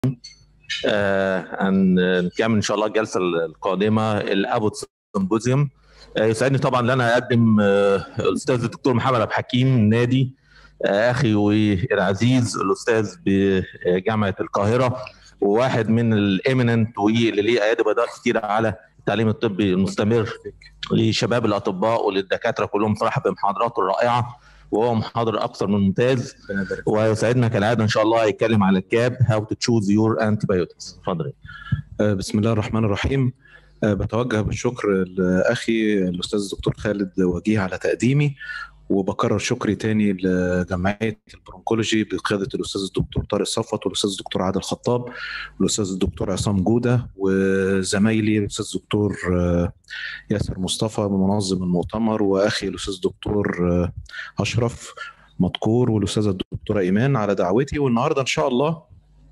ان نكمل ان شاء الله الجلسه القادمه الابوت سيمبوزيوم يسعدني طبعا ان انا اقدم الاستاذ الدكتور محمد عبد الحكيم نادي اخي والعزيز الاستاذ بجامعه القاهره وواحد من الاميننت واللي ليه ايادي بيضاء كتير على التعليم الطبي المستمر لشباب الاطباء وللدكاتره كلهم صراحه بمحاضراته الرائعه وهو محاضر اكثر من ممتاز ويسعدنا كالعاده ان شاء الله يتكلم على الكاب هاو تو تشوز يور انتي بايوتكس اتفضل بسم الله الرحمن الرحيم بتوجه بالشكر لاخي الاستاذ الدكتور خالد وجيه على تقديمي وبكرر شكري تاني لجمعيه البرونكولوجي بقياده الاستاذ الدكتور طارق صفوت والاستاذ الدكتور عادل خطاب والاستاذ الدكتور عصام جوده وزمايلي الاستاذ الدكتور ياسر مصطفى منظم المؤتمر واخي الاستاذ الدكتور اشرف مذكور والاستاذه الدكتوره ايمان على دعوتي والنهارده ان شاء الله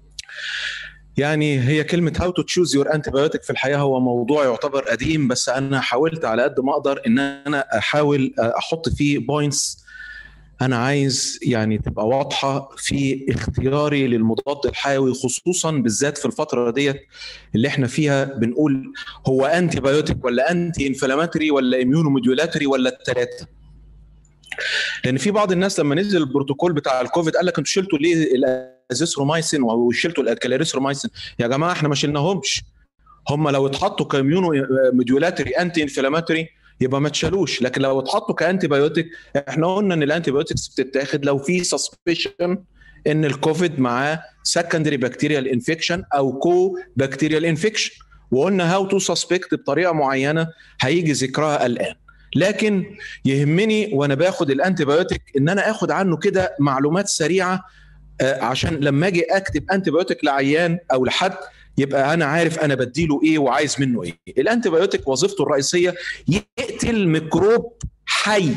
يعني هي كلمة هاو تو تشوز يور انتي بايوتيك في الحقيقة هو موضوع يعتبر قديم بس أنا حاولت على قد ما أقدر إن أنا أحاول أحط فيه بوينتس أنا عايز يعني تبقى واضحة في اختياري للمضاد الحيوي خصوصا بالذات في الفترة ديت اللي احنا فيها بنقول هو انتي بايوتيك ولا انتي انفلاماتوري ولا اميونوموديولاتوري ولا الثلاثة لان في بعض الناس لما نزل البروتوكول بتاع الكوفيد قال لك انتوا شلتوا ليه الازيثرومايسين وشلتوا الكلاريثرومايسين يا جماعه احنا ما شلناهمش هم لو اتحطوا كاميونو موديولاتري انتي انفلاماتوري يبقى ما اتشالوش لكن لو اتحطوا كانتي بايوتيك احنا قلنا ان الانتي بايوتكس بتتاخد لو في سسبشن ان الكوفيد معاه سكندري بكتيريال انفكشن او كو بكتيريال انفكشن وقلنا هاو تو سسبكت بطريقه معينه هيجي ذكرها الان لكن يهمني وانا باخد الانتي بايوتيك ان انا اخد عنه كده معلومات سريعه عشان لما اجي اكتب انتي بايوتيك لعيان او لحد يبقى انا عارف انا بديله ايه وعايز منه ايه الانتي بايوتيك وظيفته الرئيسيه يقتل ميكروب حي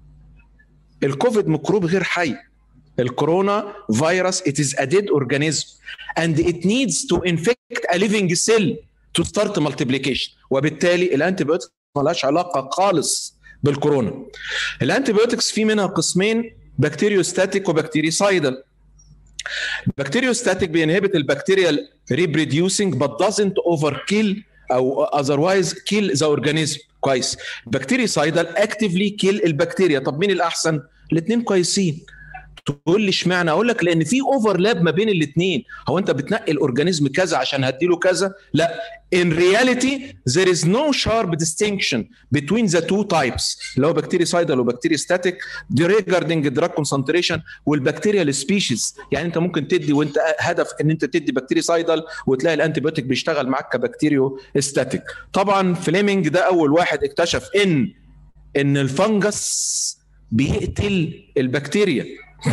الكوفيد ميكروب غير حي الكورونا فيروس it is a dead organism and it needs to infect a living cell to start multiplication وبالتالي الانتي بايوتيك ملهاش علاقه خالص بالكورونا الانتي بايوتكس في منها قسمين بكتيريوستاتيك وبكتيريسايدال بكتيريوستاتيك بينهبت البكتيريا ريبريديوسينج but doesn't overkill او otherwise kill the organism كويس بكتيريسايدال اكتفلي كيل البكتيريا طب مين الاحسن الاثنين كويسين تقول لي اشمعنى اقول لك لان في اوفرلاب ما بين الاثنين هو انت بتنقي الاورجانيزم كذا عشان هديله كذا لا in reality there is no sharp distinction between the two types اللي هو بكتيريسايدال وبكتيريستاتيك دي ريجاردنج دراج كونسنتريشن والبكتيريال سبيشيز يعني انت ممكن تدي وانت هدف ان انت تدي بكتيريسايدال وتلاقي الانتي بيوتيك بيشتغل معاك كبكتيريو استاتيك طبعا فليمنج ده اول واحد اكتشف ان ان الفنجس بيقتل البكتيريا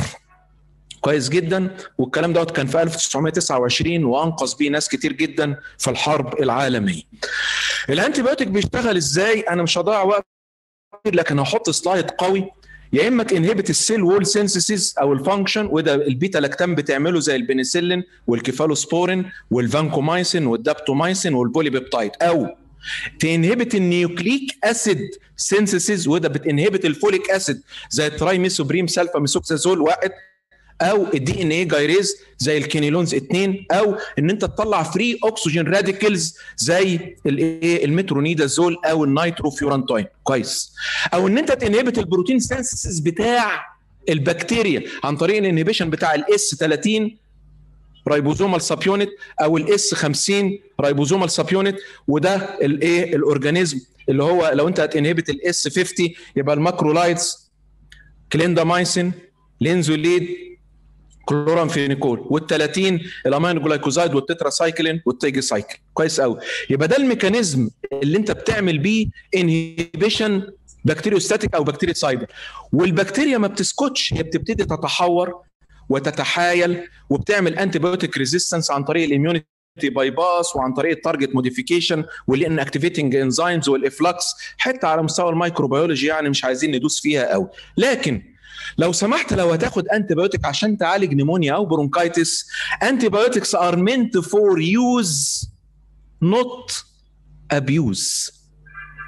كويس جدا والكلام دوت كان في 1929 وانقذ بيه ناس كتير جدا في الحرب العالميه. الانتي بايوتيك بيشتغل ازاي؟ انا مش هضيع وقت لكن هحط سلايد قوي يا اما تنهبت السيل وول سينسيسز او الفانكشن وده البيتا لاكتام بتعمله زي البنسلين والكيفالوسبورين والفانكومايسين والدابتومايسين والبوليبيبتايد او تنهبت النيوكليك اسيد سينسيسز وده بتنهبت الفوليك اسيد زي الترايميثوبريم سلفا ميثوكسازول واحد او الدي ان اي جايريز زي الكينيلونز 2 او ان انت تطلع فري اوكسجين راديكلز زي الايه المترونيدازول او النيتروفيورانتوين كويس او ان انت تنهبت البروتين سينسيس بتاع البكتيريا عن طريق الانهبيشن بتاع الاس 30 رايبوزومال سابيونت او الاس 50 رايبوزومال سابيونت وده الايه الاورجانيزم اللي هو لو انت هتنهبت الاس 50 يبقى الماكرولايتس كليندامايسين لينزوليد كلورامفينيكول وال30 الامينو جلايكوزايد والتتراسايكلين والتيجي سايكل كويس قوي يبقى ده الميكانيزم اللي انت بتعمل بيه انهبيشن بكتيريوستاتيك او بكتيريسايدر والبكتيريا ما بتسكتش هي بتبتدي تتحور وتتحايل وبتعمل انتي بايوتيك ريزيستنس عن طريق الاميونيتي باي باس وعن طريق التارجت موديفيكيشن والان اكتيفيتنج انزيمز والافلاكس حتى على مستوى الميكروبيولوجي يعني مش عايزين ندوس فيها قوي لكن لو سمحت لو هتاخد انتي بايوتيك عشان تعالج نيمونيا او برونكايتس انتي بايوتكس ار مينت فور يوز نوت ابيوز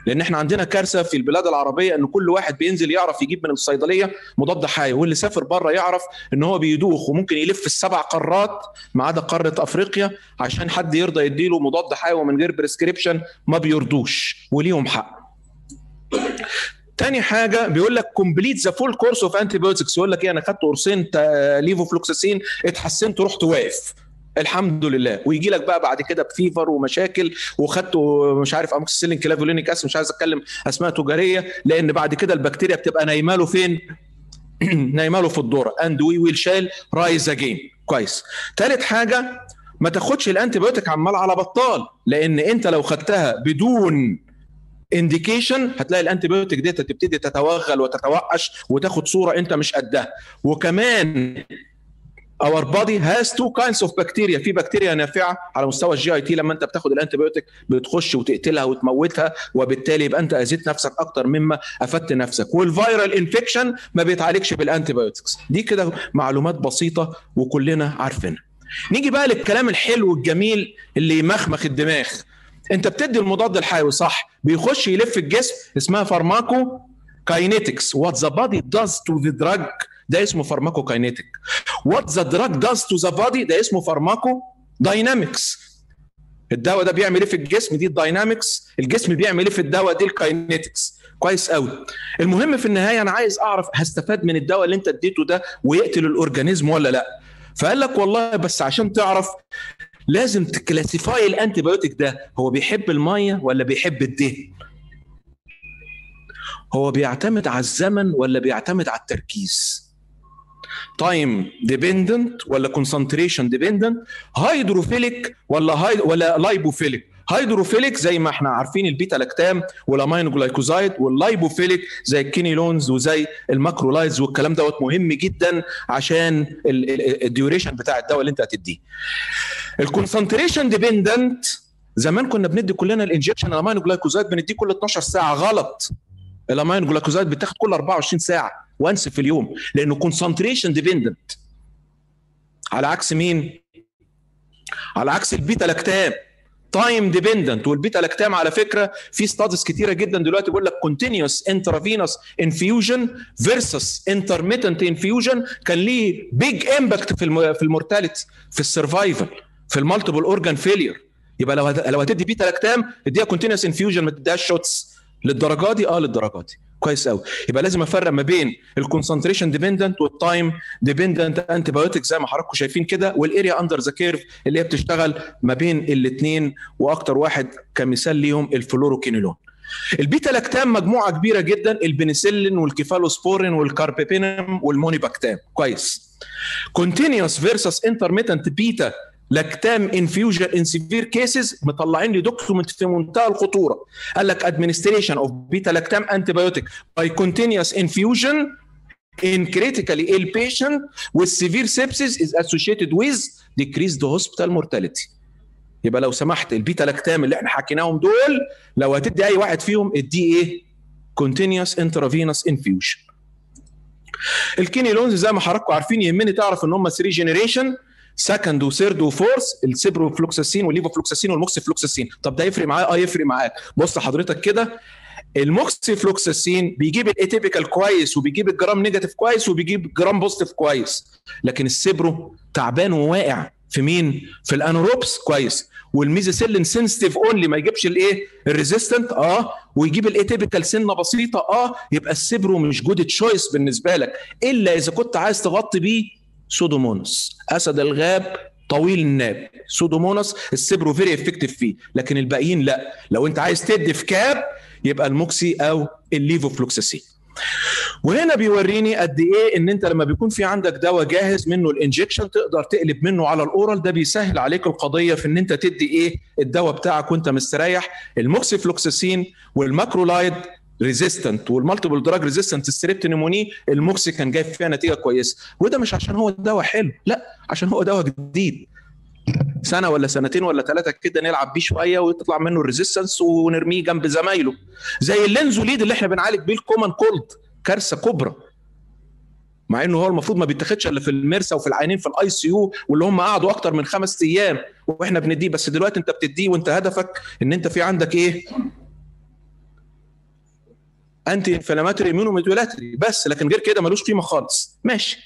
لان احنا عندنا كارثه في البلاد العربيه ان كل واحد بينزل يعرف يجيب من الصيدليه مضاد حيوي واللي سافر بره يعرف ان هو بيدوخ وممكن يلف السبع قارات ما عدا قاره افريقيا عشان حد يرضى يديله مضاد حيوي من غير بريسكريبشن ما بيرضوش وليهم حق تاني حاجه بيقول لك كومبليت ذا فول كورس اوف انتي بايوتكس يقول لك ايه انا خدت قرصين ليفوفلوكساسين اتحسنت رحت واقف الحمد لله ويجي لك بقى بعد كده بفيفر ومشاكل وخدت مش عارف اموكسيسيلين كلافولينيك اسيد مش عايز اتكلم اسماء تجاريه لان بعد كده البكتيريا بتبقى نايمه له فين؟ نايمه له في الدوره اند وي ويل شال رايز اجين كويس ثالث حاجه ما تاخدش الانتي بايوتيك عمال على بطال لان انت لو خدتها بدون انديكيشن هتلاقي الانتي بايوتيك ديتا تبتدي تتوغل وتتوقش وتاخد صوره انت مش قدها وكمان اور بودي هاز تو كايندز اوف بكتيريا في بكتيريا نافعه على مستوى الجي اي تي لما انت بتاخد الانتي بايوتيك بتخش وتقتلها وتموتها وبالتالي يبقى انت اذيت نفسك اكتر مما افدت نفسك والفيرال انفكشن ما بيتعالجش بالانتي بايوتكس دي كده معلومات بسيطه وكلنا عارفينها نيجي بقى للكلام الحلو الجميل اللي يمخمخ الدماغ انت بتدي المضاد الحيوي صح بيخش يلف الجسم اسمها فارماكو كاينيتكس وات ذا بادي داز تو ذا دراج ده اسمه فارماكو كاينيتك وات ذا دراج داز تو ذا بادي ده اسمه فارماكو داينامكس الدواء ده بيعمل ايه في الجسم دي الداينامكس الجسم بيعمل ايه في الدواء دي الكاينيتكس كويس قوي المهم في النهايه انا عايز اعرف هستفاد من الدواء اللي انت اديته ده ويقتل الاورجانيزم ولا لا فقال لك والله بس عشان تعرف لازم تكلاسيفاي الانتي بايوتيك ده هو بيحب الميه ولا بيحب الدهن هو بيعتمد على الزمن ولا بيعتمد على التركيز تايم ديبندنت ولا كونسنتريشن ديبندنت هيدروفيليك ولا هاي ولا لايبوفيليك هيدروفيليك زي ما احنا عارفين البيتا لاكتام والامينو جلايكوزايد واللايبوفيليك زي الكينيلونز وزي الماكرولايز والكلام دوت مهم جدا عشان الديوريشن بتاع الدواء اللي انت هتديه الكونسنتريشن ديبندنت زمان كنا بندي كلنا الانجكشن الامينو جلايكوزايد بنديه كل 12 ساعه غلط الامينو جلايكوزايد بتاخد كل 24 ساعه وانس في اليوم لانه كونسنتريشن ديبندنت على عكس مين؟ على عكس البيتا لاكتام تايم ديبندنت والبيتا لاكتام على فكره في ستادز كتيره جدا دلوقتي بيقول لك كونتينيوس انترافينوس انفيوجن فيرسس انترميتنت انفيوجن كان ليه بيج امباكت في في المورتاليتي في السرفايفل في المالتيبل اورجان فيلير يبقى لو لو هتدي بيتا لاكتام اديها كونتينيوس انفيوجن ما تديهاش شوتس للدرجه دي اه للدرجه دي كويس قوي يبقى لازم افرق ما بين الكونسنتريشن ديبندنت والتايم ديبندنت انتي بايوتيك زي ما حضراتكم شايفين كده والاريا اندر ذا كيرف اللي هي بتشتغل ما بين الاثنين واكتر واحد كمثال ليهم الفلوروكينولون البيتا لاكتام مجموعه كبيره جدا البنسلين والكيفالوسبورين والكاربيبينم والمونيباكتام كويس كونتينيوس فيرسس انترميتنت بيتا لاكتام انفيوجن ان سيفير كيسز مطلعين لي دوكيومنت في منتهى الخطوره قال لك ادمنستريشن اوف بيتا لاكتام انتي بايوتيك باي كونتينيوس انفيوجن in critically ill patient with severe sepsis is associated with decreased hospital mortality يبقى لو سمحت البيتا لاكتام اللي احنا حكيناهم دول لو هتدي اي واحد فيهم اديه ايه continuous intravenous infusion الكينيلونز زي ما حضراتكم عارفين يهمني تعرف ان هم 3 جنريشن سكند وثيرد وفورث السيبروفلوكساسين والليفوفلوكساسين والموكسيفلوكساسين طب ده يفرق معايا اه يفرق معاك بص حضرتك كده الموكسيفلوكساسين بيجيب الاتيبيكال كويس وبيجيب الجرام نيجاتيف كويس وبيجيب جرام بوزيتيف كويس لكن السيبرو تعبان وواقع في مين؟ في الانوروبس كويس والميزيسيلين سنسيتيف اونلي ما يجيبش الايه؟ الريزيستنت اه ويجيب الاتيبيكال سنه بسيطه اه يبقى السيبرو مش جود تشويس بالنسبه لك الا اذا كنت عايز تغطي بيه سودومونس اسد الغاب طويل الناب سودومونس السيبرو فيري افكتيف فيه لكن الباقيين لا لو انت عايز تدي في كاب يبقى الموكسي او الليفوفلوكساسين وهنا بيوريني قد ايه ان انت لما بيكون في عندك دواء جاهز منه الانجكشن تقدر تقلب منه على الاورال ده بيسهل عليك القضيه في ان انت تدي ايه الدواء بتاعك وانت مستريح الموكسيفلوكساسين والماكرولايد ريزيستنت والمالتيبل دراج ريزيستنت ستريبت نيموني الموكسي كان جايب فيها نتيجه كويسه وده مش عشان هو دواء حلو لا عشان هو دواء جديد سنه ولا سنتين ولا ثلاثه كده نلعب بيه شويه ويطلع منه الريزيستنس ونرميه جنب زمايله زي اللينزوليد اللي احنا بنعالج بيه الكومن كولد كارثه كبرى مع انه هو المفروض ما بيتاخدش الا في المرسى وفي العينين في الاي سي يو واللي هم قعدوا اكتر من خمس ايام واحنا بنديه بس دلوقتي انت بتديه وانت هدفك ان انت في عندك ايه انتي انفلاماتوري اميونوموديولاتري بس لكن غير كده ملوش قيمه خالص ماشي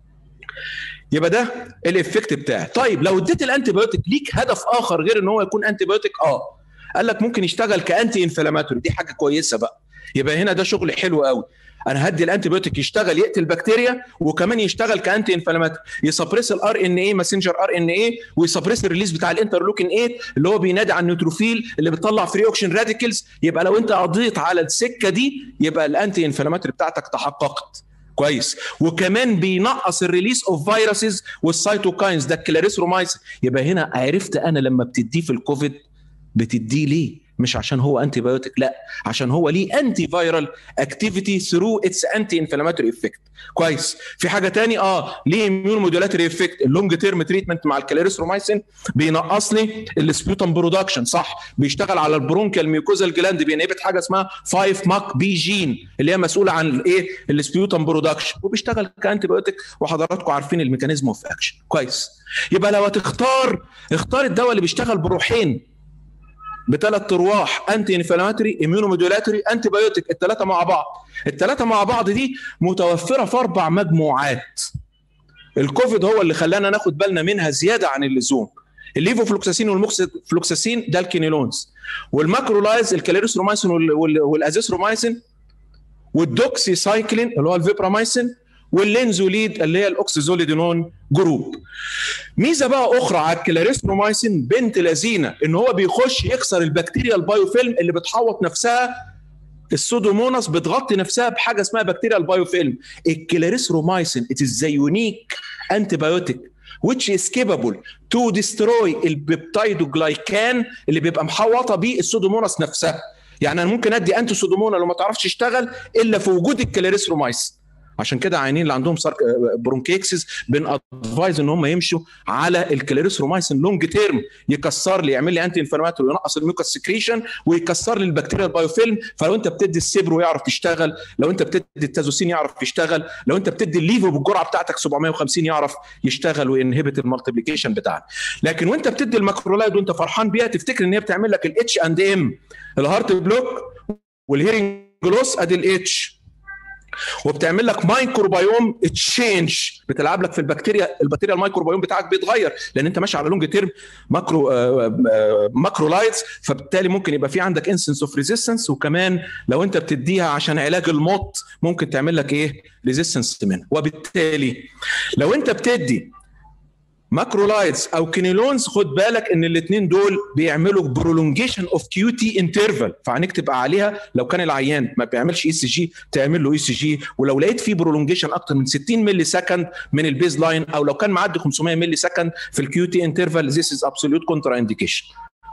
يبقى ده الافكت بتاعي طيب لو اديت الانتي بايوتيك ليك هدف اخر غير ان هو يكون انتي بايوتيك اه قال لك ممكن يشتغل كانتي انفلاماتوري دي حاجه كويسه بقى يبقى هنا ده شغل حلو قوي انا هدي الانتي بايوتيك يشتغل يقتل بكتيريا وكمان يشتغل كانتي انفلاماتوري يسبريس الار ان اي ماسنجر ار ان اي ويسبريس الريليز بتاع الانترلوكين 8 اللي هو بينادي على النيوتروفيل اللي بتطلع فري اوكشن راديكلز يبقى لو انت قضيت على السكه دي يبقى الانتي انفلاماتوري بتاعتك تحققت كويس وكمان بينقص الريليس اوف فيروسز والسيتوكاينز ده الكلاريسرومايسين يبقى هنا عرفت انا لما بتديه في الكوفيد بتديه ليه مش عشان هو انتي بايوتيك لا عشان هو ليه انتي فايرال اكتيفيتي ثرو اتس انتي انفلاماتوري افكت كويس في حاجه تاني اه ليه اميون مودولاتوري افكت اللونج تيرم تريتمنت مع الكلاريسرومايسين بينقص لي السبيوتم برودكشن صح بيشتغل على البرونكيال ميوكوزال جلاند بينهبت حاجه اسمها 5 ماك بي جين اللي هي مسؤوله عن الايه السبيوتم برودكشن وبيشتغل كانتي بايوتيك وحضراتكم عارفين الميكانيزم اوف اكشن كويس يبقى لو هتختار اختار الدواء اللي بيشتغل بروحين بثلاث ارواح انتي انفلاماتوري اميونومودولاتوري انتي بايوتيك الثلاثه مع بعض الثلاثه مع بعض دي متوفره في اربع مجموعات الكوفيد هو اللي خلانا ناخد بالنا منها زياده عن اللزوم الليفوفلوكساسين والموكسفلوكساسين ده الكينيلونز والماكرولايز الكاليروسرومايسين والازيثرومايسين والدوكسي سايكلين اللي هو الفيبرامايسين واللينزوليد اللي هي الاوكسيزوليدينون جروب ميزه بقى اخرى على الكلاريسبرومايسين بنت لذينه ان هو بيخش يكسر البكتيريا البايوفيلم اللي بتحوط نفسها السودوموناس بتغطي نفسها بحاجه اسمها بكتيريا البايوفيلم الكلاريسرومايسين it is the unique antibiotic which is capable to destroy البيبتايدوجلايكان اللي بيبقى محوطه بيه السودوموناس نفسها يعني انا ممكن ادي انتي سودومونا لو ما تعرفش تشتغل الا في وجود الكلاريسرومايسين عشان كده عيانين اللي عندهم سارك برونكيكسس بنادفايز ان هم يمشوا على الكلاريسرومايسين لونج تيرم يكسر لي يعمل لي انتي انفلاماتوري وينقص الميوكس سكريشن ويكسر لي البكتيريا البايوفيلم فلو انت بتدي السيبرو يعرف يشتغل لو انت بتدي التازوسين يعرف يشتغل لو انت بتدي الليفو بالجرعه بتاعتك 750 يعرف يشتغل وينهبت المالتيبليكيشن بتاعك لكن وانت بتدي الماكرولايد وانت فرحان بيها تفتكر ان هي بتعمل لك الاتش اند ام الهارت بلوك والهيرنج لوس ادي الاتش وبتعمل لك مايكروبيوم تشينج بتلعب لك في البكتيريا البكتيريا المايكروبيوم بتاعك بيتغير لان انت ماشي على لونج تيرم ماكرو ماكرولايتس فبالتالي ممكن يبقى في عندك انسنس اوف ريزيستنس وكمان لو انت بتديها عشان علاج الموت ممكن تعمل لك ايه ريزيستنس منها وبالتالي لو انت بتدي ماكرولايتس او كينيلونز خد بالك ان الاثنين دول بيعملوا برولونجيشن اوف كيو تي انترفال فهنكتب عليها لو كان العيان ما بيعملش اي سي جي تعمل له اي سي جي ولو لقيت فيه برولونجيشن اكتر من 60 ملي سكند من البيز لاين او لو كان معدي 500 ملي سكند في الكيو تي انترفال ذيس از ابسوليوت كونترا انديكيشن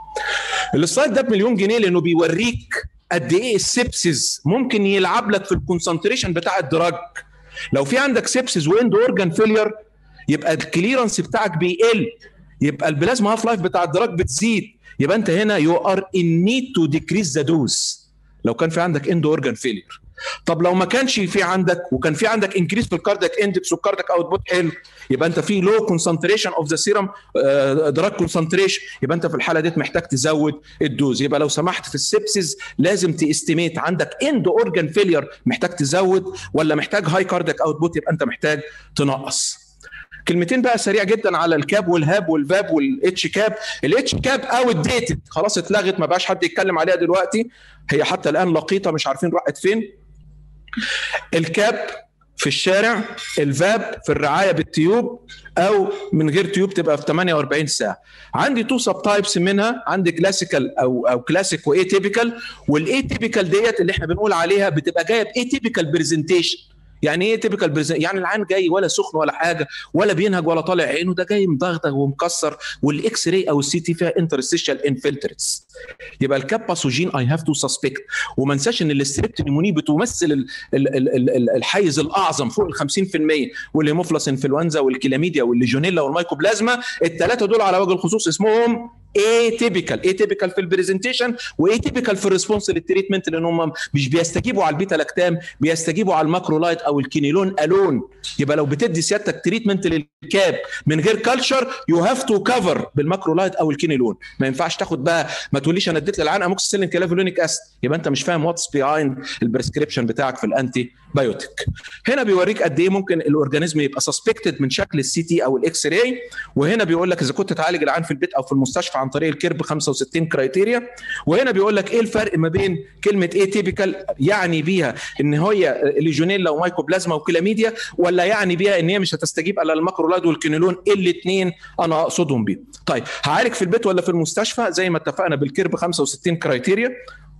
السلايد ده بمليون جنيه لانه بيوريك قد ايه السبسز ممكن يلعب لك في الكونسنتريشن بتاع الدراج لو في عندك سبسز واند اورجان فيلير يبقى الكليرنس بتاعك بيقل يبقى البلازما هاف لايف بتاع الدراج بتزيد يبقى انت هنا يو ار ان نيد تو ديكريز ذا دوز لو كان في عندك اند اورجان فيلير طب لو ما كانش في عندك وكان في عندك انكريس في الكاردياك اندكس والكاردياك اوتبوت حلو يبقى انت في لو كونسنتريشن اوف ذا سيرم دراج كونسنتريشن يبقى انت في الحاله ديت محتاج تزود الدوز يبقى لو سمحت في السبسز لازم تستيميت عندك اند اورجان فيلير محتاج تزود ولا محتاج هاي كاردياك اوتبوت يبقى انت محتاج تنقص كلمتين بقى سريع جدا على الكاب والهاب والفاب والاتش كاب الاتش كاب اوت ديتد خلاص اتلغت ما بقاش حد يتكلم عليها دلوقتي هي حتى الان لقيطه مش عارفين راحت فين الكاب في الشارع الفاب في الرعايه بالتيوب او من غير تيوب تبقى في 48 ساعه عندي تو سب تايبس منها عندي كلاسيكال او او كلاسيك واي تيبيكال والاي تيبيكال ديت اللي احنا بنقول عليها بتبقى جايه باي تيبيكال برزنتيشن يعني ايه تيبيكال بريزن يعني العين جاي ولا سخن ولا حاجه ولا بينهج ولا طالع عينه ده جاي مدغدغ ومكسر والاكس راي او السي تي فيها انترستيشال انفلترتس يبقى الكاب باثوجين اي هاف تو سسبكت وما انساش ان الاستريبت نيموني بتمثل ال ال ال ال الحيز الاعظم فوق ال 50% والهيموفلس انفلونزا والكلاميديا والليجونيلا والمايكوبلازما الثلاثه دول على وجه الخصوص اسمهم اتيبيكال اتيبيكال في البرزنتيشن واتيبيكال في الريسبونس للتريتمنت لان هم مش بيستجيبوا على البيتا لاكتام بيستجيبوا على الماكرولايت او الكينيلون الون يبقى لو بتدي سيادتك تريتمنت للكاب من غير كلتشر يو هاف تو كفر بالماكرولايت او الكينيلون ما ينفعش تاخد بقى ما تقوليش انا اديت للعيان اموكسيسيلين كلافولونيك اسيد يبقى انت مش فاهم واتس بيهايند البريسكريبشن بتاعك في الانتي بايوتيك هنا بيوريك قد ايه ممكن الاورجانيزم يبقى سسبكتد من شكل السي تي او الاكس راي وهنا بيقول لك اذا كنت تعالج العيان في البيت او في المستشفى عن طريق الكيرب 65 كرايتيريا وهنا بيقول لك ايه الفرق ما بين كلمه ايه تيبيكال يعني بيها ان هي ليجونيلا ومايكوبلازما وكلاميديا ولا يعني بيها ان هي مش هتستجيب الا الماكرولايد والكينولون الاثنين انا اقصدهم بيه طيب هعالج في البيت ولا في المستشفى زي ما اتفقنا بالكيرب 65 كرايتيريا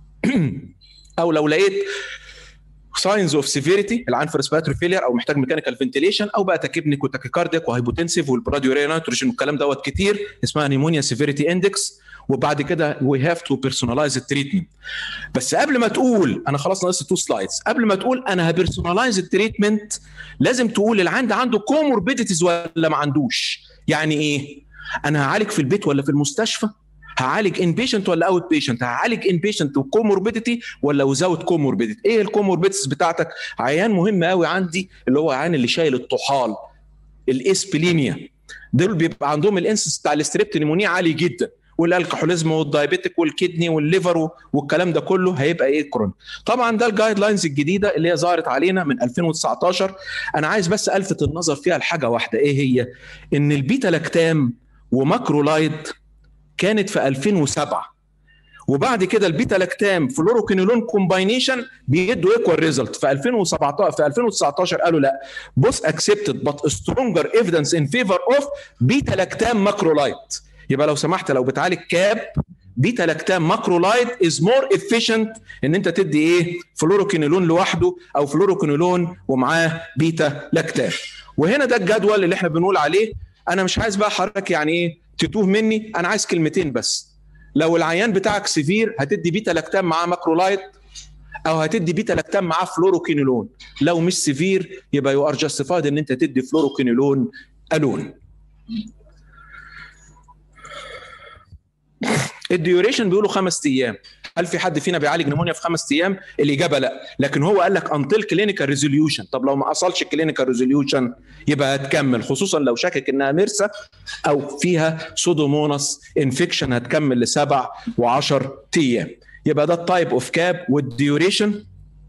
او لو لقيت ساينز اوف سيفيريتي العين في ريسبيراتوري فيلير او محتاج ميكانيكال فنتيليشن او بقى تاكيبنيك وتاكيكارديك وهايبوتنسيف والبراديوريا نيتروجين والكلام دوت كتير اسمها نيمونيا سيفيريتي اندكس وبعد كده وي هاف تو بيرسوناليز التريتمنت بس قبل ما تقول انا خلاص ناقص تو سلايدز قبل ما تقول انا هبيرسوناليز التريتمنت لازم تقول العين ده عنده كوموربيديتيز ولا ما عندوش يعني ايه انا هعالج في البيت ولا في المستشفى هعالج ان بيشنت ولا اوت بيشنت هعالج ان بيشنت وكوموربيديتي ولا وزاوت كوموربيديتي ايه الكوموربيديتيز بتاعتك عيان مهم قوي عندي اللي هو عيان اللي شايل الطحال الاسبلينيا دول بيبقى عندهم الانسس بتاع الاستريبت نيمونيا عالي جدا والالكحوليزم والدايبيتك والكدني والليفر والكلام ده كله هيبقى ايه كرون طبعا ده الجايد لاينز الجديده اللي هي ظهرت علينا من 2019 انا عايز بس الفت النظر فيها لحاجه واحده ايه هي ان البيتا لاكتام وماكرولايد كانت في 2007 وبعد كده البيتا لاكتام فلوروكينولون كومباينيشن بيدوا ايكوال ريزلت في 2017 في 2019 قالوا لا بوس اكسبتد بات سترونجر ايفيدنس ان فيفر اوف بيتا لاكتام ماكرولايت يبقى لو سمحت لو بتعالج كاب بيتا لاكتام ماكرولايت از مور افيشنت ان انت تدي ايه فلوروكينولون لوحده او فلوروكينولون ومعاه بيتا لاكتام وهنا ده الجدول اللي احنا بنقول عليه انا مش عايز بقى حضرتك يعني ايه تتوه مني انا عايز كلمتين بس لو العيان بتاعك سيفير هتدي بيتا لاكتام معاه ماكرولايت او هتدي بيتا لاكتام معاه فلوروكينولون لو مش سيفير يبقى يو ار جاستيفايد ان انت تدي فلوروكينولون الون الديوريشن بيقولوا خمس ايام هل في حد فينا بيعالج نمونيا في خمس ايام الاجابه لا لكن هو قال لك انتل كلينيكال ريزوليوشن طب لو ما حصلش كلينيكال ريزوليوشن يبقى هتكمل خصوصا لو شاكك انها مرسى او فيها سودوموناس انفكشن هتكمل لسبع و10 ايام يبقى ده التايب اوف كاب والديوريشن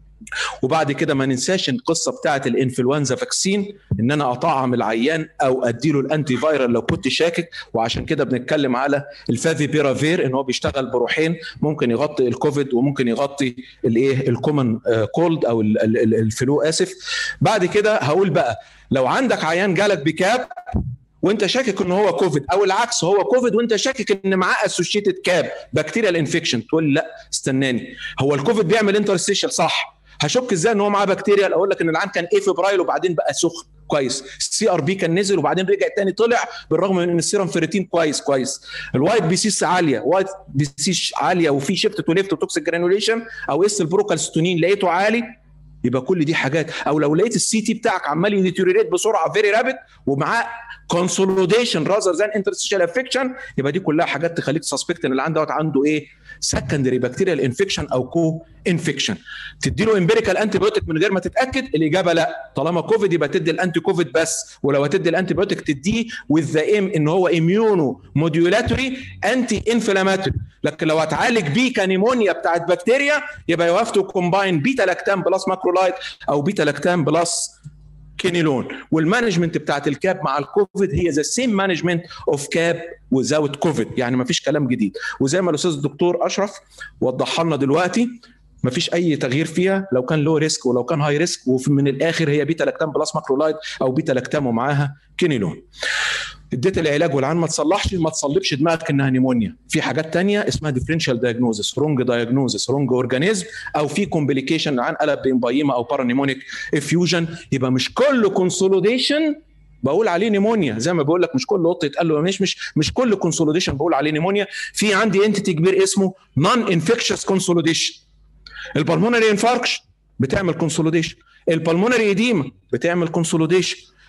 وبعد كده ما ننساش القصه بتاعه الانفلونزا فاكسين ان انا اطعم العيان او اديله الانتي فايرال لو كنت شاكك وعشان كده بنتكلم على الفافي بيرافير ان هو بيشتغل بروحين ممكن يغطي الكوفيد وممكن يغطي الايه الكومن كولد او الفلو اسف بعد كده هقول بقى لو عندك عيان جالك بكاب وانت شاكك ان هو كوفيد او العكس هو كوفيد وانت شاكك ان معاه اسوشيتد كاب بكتيريال انفكشن تقول لا استناني هو الكوفيد بيعمل انترستيشال صح هشك ازاي ان هو معاه بكتيريا اقول لك ان العام كان ايه فبرايل وبعدين بقى سخن كويس السي ار بي كان نزل وبعدين رجع تاني طلع بالرغم من ان السيرم فيريتين كويس كويس الوايت بي سي عاليه وايت بي سي عاليه وفي شيفت تو ليفت وتوكسيك جرانوليشن او اس البروكالستونين لقيته عالي يبقى كل دي حاجات او لو لقيت السي تي بتاعك عمال يديتوريريت بسرعه فيري رابid ومعاه كونسوليديشن راذر ذان انترستيشال افكشن يبقى دي كلها حاجات تخليك سسبكت ان اللي عنده عنده ايه سكندري بكتيريال انفكشن او كو انفكشن تدي له امبيريكال انتي بايوتيك من غير ما تتاكد الاجابه لا طالما كوفيد يبقى تدي الانتي كوفيد بس ولو هتدي الانتي بايوتيك تديه وذ ذا ايم ان هو اميونو موديولاتوري انتي انفلاماتوري لكن لو هتعالج بيكا نيمونيا بتاعت بكتيريا يبقى يو هاف تو كومباين بيتا لاكتام بلس ماكرولايت او بيتا لاكتام بلس كينيلون والمانجمنت بتاعت الكاب مع الكوفيد هي ذا سيم مانجمنت اوف كاب وزاوت كوفيد يعني ما فيش كلام جديد وزي ما الاستاذ الدكتور اشرف وضحها لنا دلوقتي ما فيش اي تغيير فيها لو كان لو ريسك ولو كان هاي ريسك ومن الاخر هي بيتا لاكتام بلس ماكرولايد او بيتا لاكتام ومعاها كينيلون اديت العلاج والعيان ما تصلحش ما تصلبش دماغك انها نيمونيا في حاجات تانية اسمها ديفرنشال دايجنوزس رونج دايجنوزس رونج اورجانيزم او في كومبليكيشن العيان قلب بامبايما او بارانيمونيك افيوجن يبقى مش كل كونسوليديشن بقول عليه نيمونيا زي ما بقول لك مش كل قطه يتقال له مش مش مش كل كونسوليديشن بقول عليه نيمونيا في عندي انتيتي كبير اسمه نون انفكشس كونسوليديشن البلمونري انفاركشن بتعمل كونسوليديشن البلمونري ايديما بتعمل كونسوليديشن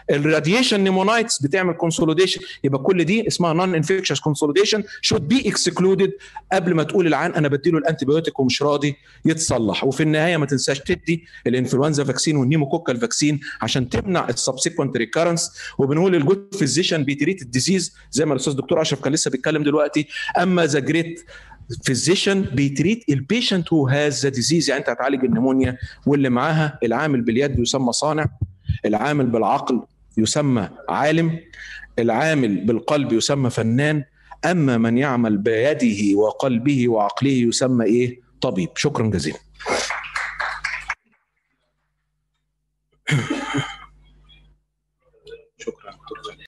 الراديشن نيمونايتس بتعمل كونسوليديشن يبقى كل دي اسمها نون انفكشس كونسوليديشن شود بي اكسكلودد قبل ما تقول العيان انا بديله الانتي بايوتيك ومش راضي يتصلح وفي النهايه ما تنساش تدي الانفلونزا فاكسين والنيموكوكال فاكسين عشان تمنع السبسيكونت ريكارنس وبنقول الجود فيزيشن بيتريت الديزيز زي ما الاستاذ دكتور اشرف كان لسه بيتكلم دلوقتي اما ذا جريت فيزيشن بيتريت البيشنت هو هاز ذا ديزيز يعني انت هتعالج النمونيا واللي معاها العامل باليد يسمى صانع العامل بالعقل يسمى عالم العامل بالقلب يسمى فنان اما من يعمل بيده وقلبه وعقله يسمى ايه طبيب شكرا جزيلا شكرا